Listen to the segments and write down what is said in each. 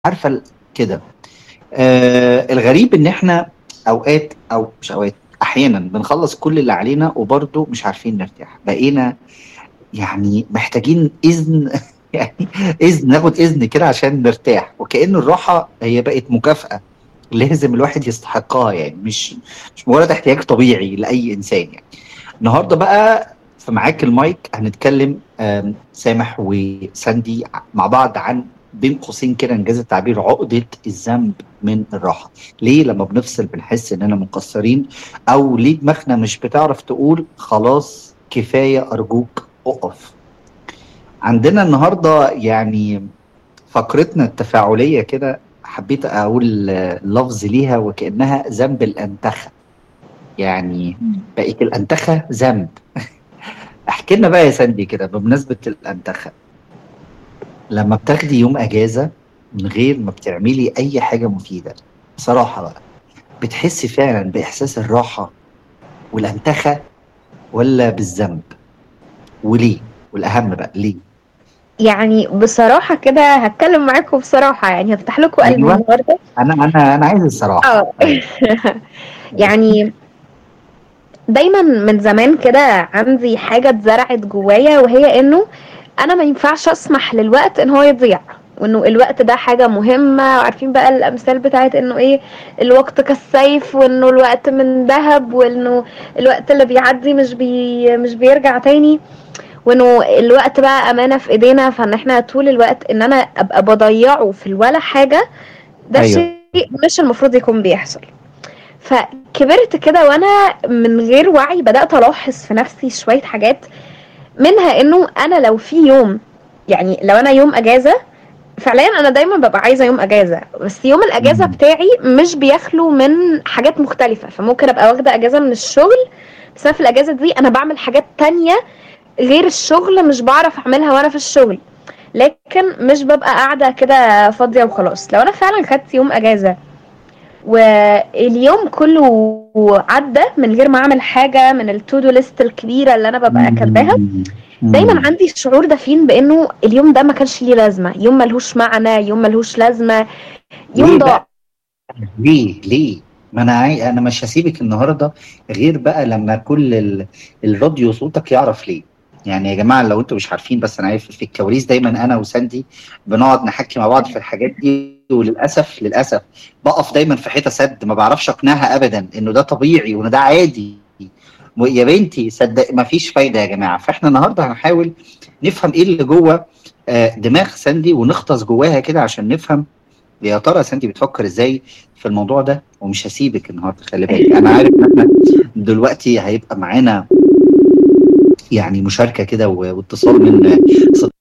عارفه ال- كده آه الغريب ان احنا اوقات او مش اوقات احيانا بنخلص كل اللي علينا وبرضه مش عارفين نرتاح بقينا يعني محتاجين اذن يعني اذن ناخد اذن كده عشان نرتاح وكأن الراحه هي بقت مكافأة لازم الواحد يستحقها يعني مش مش مجرد احتياج طبيعي لاي انسان يعني النهارده بقى في معاك المايك هنتكلم آم، سامح وساندي مع بعض عن بين قوسين كده انجاز التعبير عقده الذنب من الراحه ليه لما بنفصل بنحس اننا مقصرين او ليه دماغنا مش بتعرف تقول خلاص كفايه ارجوك اقف عندنا النهارده يعني فقرتنا التفاعليه كده حبيت اقول آه، لفظ ليها وكانها ذنب الانتخه يعني بقت الانتخه ذنب احكي لنا بقى يا ساندي كده بمناسبه الانتخه لما بتاخدي يوم اجازه من غير ما بتعملي اي حاجه مفيده بصراحه بقى بتحسي فعلا باحساس الراحه والانتخه ولا بالذنب وليه والاهم بقى ليه يعني بصراحة كده هتكلم معاكم بصراحة يعني هفتح لكم قلبي أيوة. النهاردة انا انا انا عايز الصراحه اه يعني دايما من زمان كده عندي حاجة اتزرعت جوايا وهي انه انا ما ينفعش اسمح للوقت ان هو يضيع وانه الوقت ده حاجة مهمة وعارفين بقى الامثال بتاعت انه ايه الوقت كالسيف وانه الوقت من ذهب وانه الوقت اللي بيعدي مش بي مش بيرجع تاني وانه الوقت بقى امانة في ايدينا فان احنا طول الوقت ان انا ابقى بضيعه في الولا حاجة ده أيوة. شيء مش المفروض يكون بيحصل فكبرت كده وانا من غير وعي بدات الاحظ في نفسي شويه حاجات منها انه انا لو في يوم يعني لو انا يوم اجازه فعليا انا دايما ببقى عايزه يوم اجازه بس يوم الاجازه مم. بتاعي مش بيخلو من حاجات مختلفه فممكن ابقى واخده اجازه من الشغل بس انا في الاجازه دي انا بعمل حاجات تانية غير الشغل مش بعرف اعملها وانا في الشغل لكن مش ببقى قاعده كده فاضيه وخلاص لو انا فعلا خدت يوم اجازه واليوم كله عدى من غير ما اعمل حاجه من التو دو ليست الكبيره اللي انا ببقى كاتباها دايما عندي الشعور ده فين بانه اليوم ده ما كانش ليه لازمه يوم ملهوش معنى يوم ملهوش لازمه ليه يوم بقى؟ ضاع ليه ليه ما انا عاي... انا مش هسيبك النهارده غير بقى لما كل ال... الراديو صوتك يعرف ليه يعني يا جماعه لو انتوا مش عارفين بس انا عارف في الكواليس دايما انا وساندي بنقعد نحكي مع بعض في الحاجات دي وللاسف للاسف بقف دايما في حيطه سد ما بعرفش اقنعها ابدا انه ده طبيعي وان ده عادي و- يا بنتي صدق ما فيش فايده يا جماعه فاحنا النهارده هنحاول نفهم ايه اللي جوه آه، دماغ ساندي ونغطس جواها كده عشان نفهم يا ترى ساندي بتفكر ازاي في الموضوع ده ومش هسيبك النهارده خلي بالك انا عارف ان احنا دلوقتي هيبقى معانا يعني مشاركه كده و- واتصال من صد-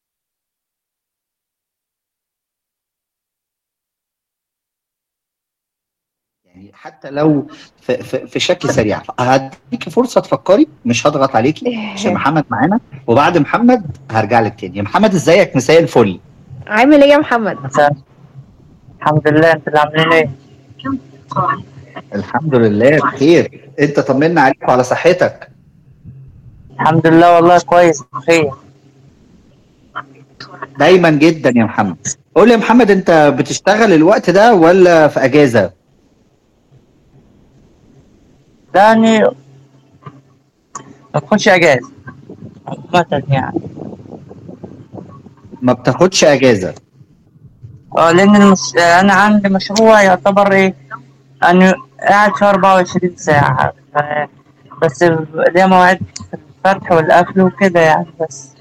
يعني حتى لو في, في, في شكل سريع هديكي فرصه تفكري مش هضغط عليكي عشان محمد معانا وبعد محمد هرجع لك تاني يا محمد ازيك مساء الفل عامل ايه يا محمد مساء الحمد لله انت اللي عاملين ايه؟ الحمد لله بخير انت طمنا عليك وعلى صحتك الحمد لله والله كويس بخير دايما جدا يا محمد قول لي يا محمد انت بتشتغل الوقت ده ولا في اجازه يعني ما تكونش اجازه عامة يعني ما بتاخدش اجازه اه لان المش... انا عندي مشروع يعتبر ايه انا قاعد في 24 ساعة ف... بس ليا مواعيد في الفتح والقفل وكده يعني بس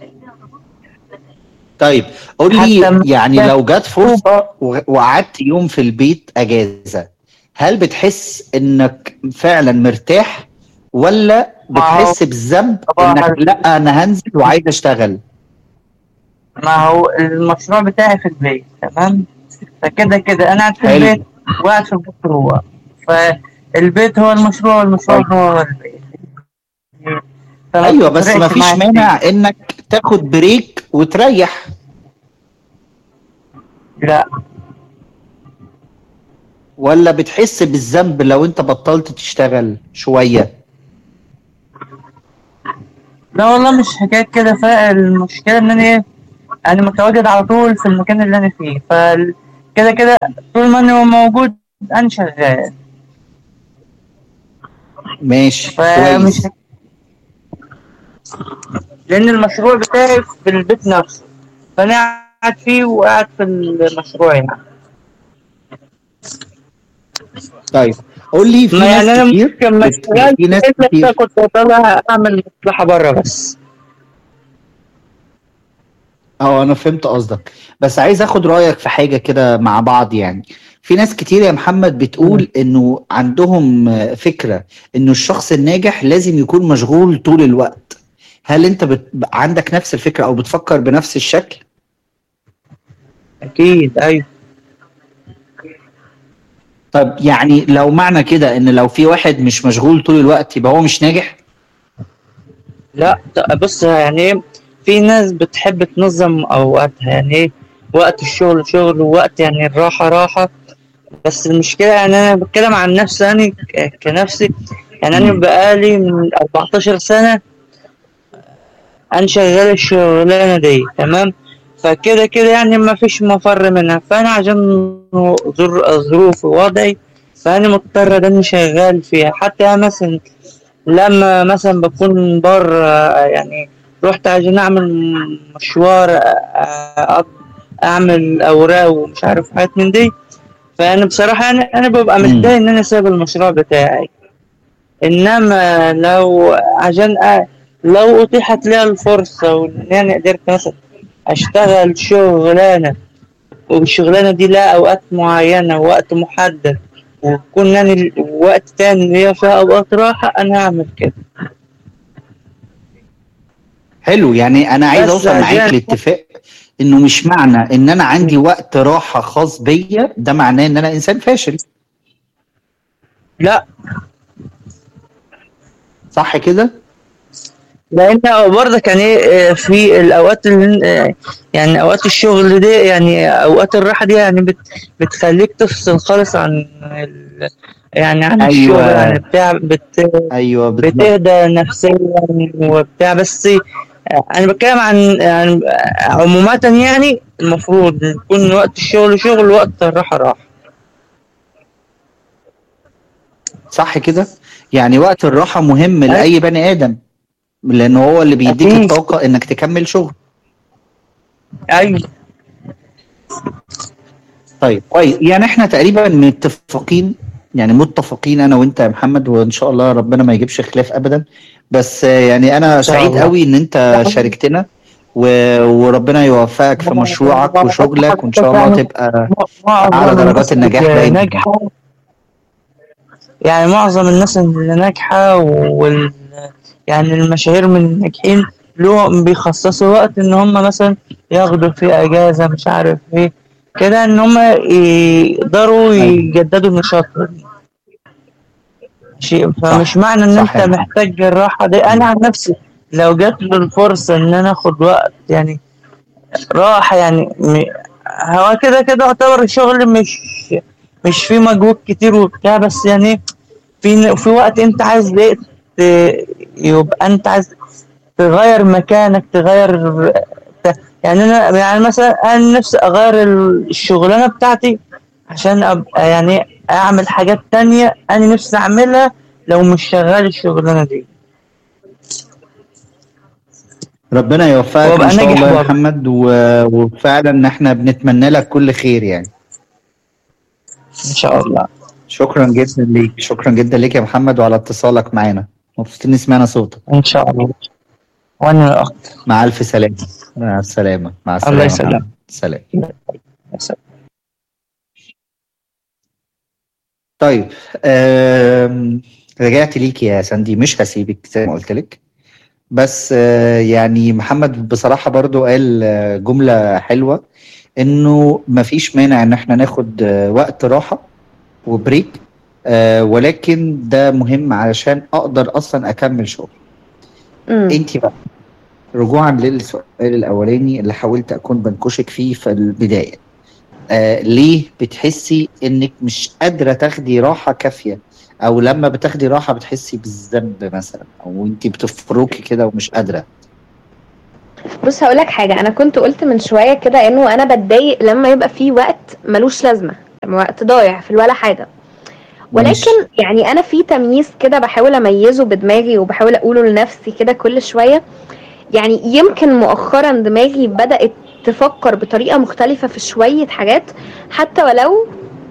طيب قول حتى لي م- يعني لو جت فرصه و- وقعدت يوم في البيت اجازه هل بتحس انك فعلا مرتاح ولا بتحس بالذنب طبعاً. انك لا انا هنزل وعايز اشتغل ما هو المشروع بتاعي في البيت تمام فكده كده انا قاعد في حلو. البيت وقاعد في المشروع فالبيت هو المشروع والمشروع هو البيت فما ايوه بس ما بتفرقش فيش معايا مانع انك تاخد بريك وتريح كتير. لا ولا بتحس بالذنب لو انت بطلت تشتغل شويه لا والله مش حكاية كده فالمشكلة إن أنا إيه أنا متواجد على طول في المكان اللي أنا فيه فكده كده كده طول ما انا موجود انا شغال ماشي فمش كويس لان المشروع بتاعي في البيت نفسه فانا قاعد فيه وقاعد في المشروع يعني طيب قول لي في ما يعني انا ناس كتير ممكن ما بت- اشتغلش في ناس إلا كتير كنت طالع اعمل مصلحه بره بس اه انا فهمت قصدك بس عايز اخد رايك في حاجه كده مع بعض يعني في ناس كتير يا محمد بتقول انه عندهم آه، فكره انه الشخص الناجح لازم يكون مشغول طول الوقت هل انت بت... عندك نفس الفكره او بتفكر بنفس الشكل اكيد ايوه طب يعني لو معنى كده ان لو في واحد مش مشغول طول الوقت يبقى هو مش ناجح لا ط- بص يعني إيه، في ناس بتحب تنظم اوقاتها يعني ايه وقت الشغل شغل ووقت يعني الراحه راحه بس المشكله يعني انا بتكلم عن نفسي انا ك- كنفسي يعني انا مم. بقالي من 14 سنه انا شغال الشغلانه دي تمام فكده كده يعني ما فيش مفر منها فانا عشان ظر- ظروفي ووضعي فانا مضطر ده اني شغال فيها حتى مثلا لما مثلا بكون بره يعني رحت عشان اعمل مشوار أ- أ- اعمل اوراق ومش عارف حاجات من دي فانا بصراحه يعني انا ببقى مم. متضايق ان انا سايب المشروع بتاعي انما لو عشان أ... لو اتيحت لي الفرصه وان انا قدرت مثلا اشتغل شغلانه والشغلانه دي لها اوقات معينه ووقت محدد ويكون يعني وقت تاني اللي هي فيها اوقات راحه انا هعمل كده حلو يعني انا عايز بس اوصل معاك عشان لاتفاق انه مش معنى ان انا عندي وقت راحه خاص بيا ده معناه ان انا انسان فاشل لا صح كده لان برضك يعني إيه، في الاوقات اللي آه، يعني اوقات الشغل دي يعني اوقات الراحه دي يعني بت بتخليك تفصل خالص عن ال يعني عن الشغل ايوه يعني بتاع بت ايوه بالظبط بتهدى نفسيا وبتاع بس آه، انا بتكلم عن يعني عمومات يعني المفروض يكون وقت الشغل شغل وقت الراحه راحه صح كده يعني وقت الراحه مهم أي- لاي بني ادم لان هو اللي بيديك اكيد الطاقه انك تكمل شغل ايوه طيب كويس يعني احنا تقريبا متفقين يعني متفقين انا وانت يا محمد وان شاء الله ربنا ما يجيبش خلاف ابدا بس آه، يعني انا ان شاء سعيد الله قوي ان انت شاركتنا و... وربنا يوفقك في مشروعك وشغلك وان شاء الله تبقى اعلى معظم درجات الناس النجاح اللي دايما ناجحه يعني معظم الناس اللي ناجحة وال يعني المشاهير من الناجحين لهم بيخصصوا وقت ان هم مثلا ياخدوا فيه اجازة مش عارف ايه كده ان هم يقدروا ايوه يجددوا نشاطهم شيء فمش صح معنى ان صح انت يا محمد محتاج الراحة دي انا عن نفسي لو جات لي الفرصة ان انا اخد وقت يعني راحة يعني م- هو كده كده يعتبر الشغل مش مش فيه مجهود كتير وبتاع بس يعني في في وقت انت عايز ايه ت- يبقى انت عايز تغير مكانك تغير ت- يعني انا يعني مثلا انا نفسي اغير ال- الشغلانه بتاعتي عشان ابقى يعني اعمل حاجات تانية انا نفسي اعملها لو مش شغال الشغلانه دي ربنا يوفقك ان وابقى شاء ناجح الله يا برضه محمد و... وفعلا احنا بنتمنى لك كل خير يعني ان شاء الله شكرا جدا ليك شكرا جدا ليك يا محمد وعلى اتصالك معانا مبسوطين سمعنا صوتك ان شاء الله وانا اكتر مع الف سلامه مع السلامه مع الله السلامه يا يسلمك محمد سلام طيب آم، رجعت ليك يا ساندي مش هسيبك زي ما قلت لك بس آه، يعني محمد بصراحة برضو قال آه، جملة حلوة انه مفيش مانع ان احنا ناخد آه، وقت راحة وبريك آه، ولكن ده مهم علشان اقدر اصلا اكمل شغل مم. انت بقى رجوعا للسؤال الاولاني اللي حاولت اكون بنكشك فيه في البداية آه ليه بتحسي انك مش قادرة تاخدي راحة كافية او لما بتاخدي راحة بتحسي بالذنب مثلا او انت بتفركي كده ومش قادرة بص هقول لك حاجه انا كنت قلت من شويه كده انه انا بتضايق لما يبقى في وقت ملوش لازمه لما وقت ضايع في ولا حاجه ولكن ماشي. يعني انا في تمييز كده بحاول اميزه بدماغي وبحاول اقوله لنفسي كده كل شويه يعني يمكن مؤخرا دماغي بدات تفكر بطريقه مختلفه في شويه حاجات حتى ولو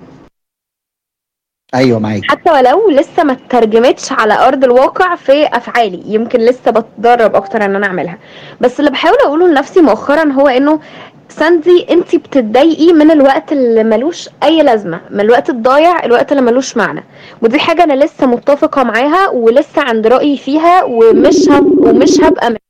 ايوه معاك حتى ولو لسه ما اترجمتش على ارض الواقع في افعالي يمكن لسه بتدرب اكتر ان انا اعملها بس اللي بحاول اقوله لنفسي مؤخرا هو انه ساندي انت بتتضايقي من الوقت اللي ملوش اي لازمه من الوقت الضايع الوقت اللي ملوش معنى ودي حاجه انا لسه متفقه معاها ولسه عند رايي فيها ومش هب ومش هبقى